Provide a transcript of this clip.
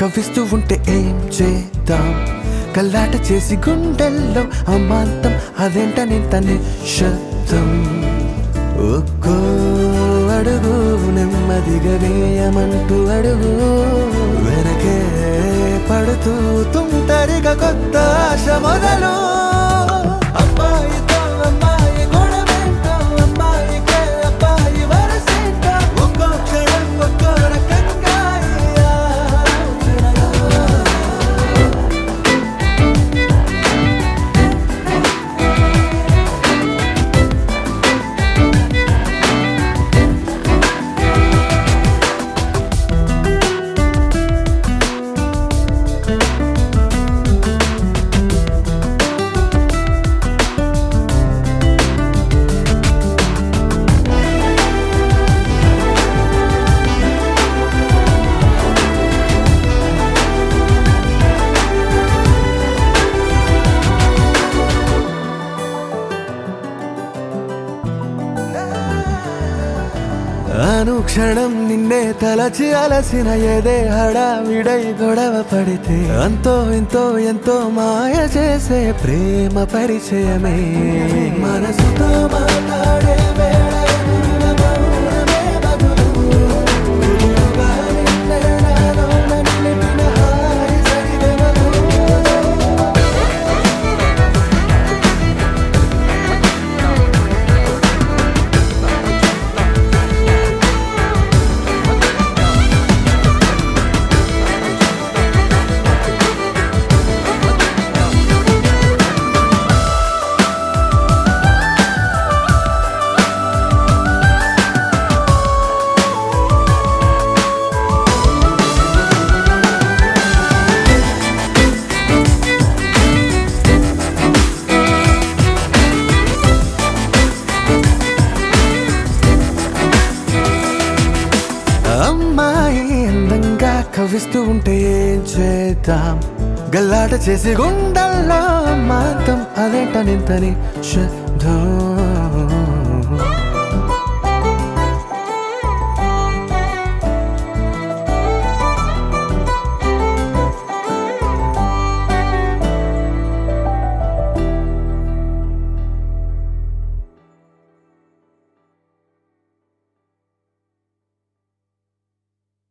కవ్విస్తూ ఉంటే ఏం చేద్దాం కల్లాట చేసి గుండెల్లో అమాంతం అదేంటనింత నిశ్శబ్దం ఒక్కో అడుగు నెమ్మదిగా వేయమంటూ అడుగు వెనకే పడుతూ తుంటరిగా కొత్త ఆశ మొదలు అమ్మాయితో అమ్మాయి గొడవేంటో అమ్మాయికే అబ్బాయి వరసేంటో ఒక్కో క్షణం ఒక్కో రకంగా ఈ ఆలోచనలు. అనుక్షణం నిన్నే తలచి అలసిన ఏదే హడావిడై గొడవ పడితే అంతో ఎంతో ఎంతో మాయ చేసే ప్రేమ పరిచయమే మనసుతో మాట్లాడే వేళ ఎదురున మౌనమే బదులు. కుదురుగా నిన్నే నాలోన నిలిపిన హాయి సరిగమలు. అమ్మాయి అందంగా కవిస్తూ ఉంటే ఏం చేద్దాం గల్లాట చేసి గుండెల్లో మాత్రం అదేంటనింతని శబ్దం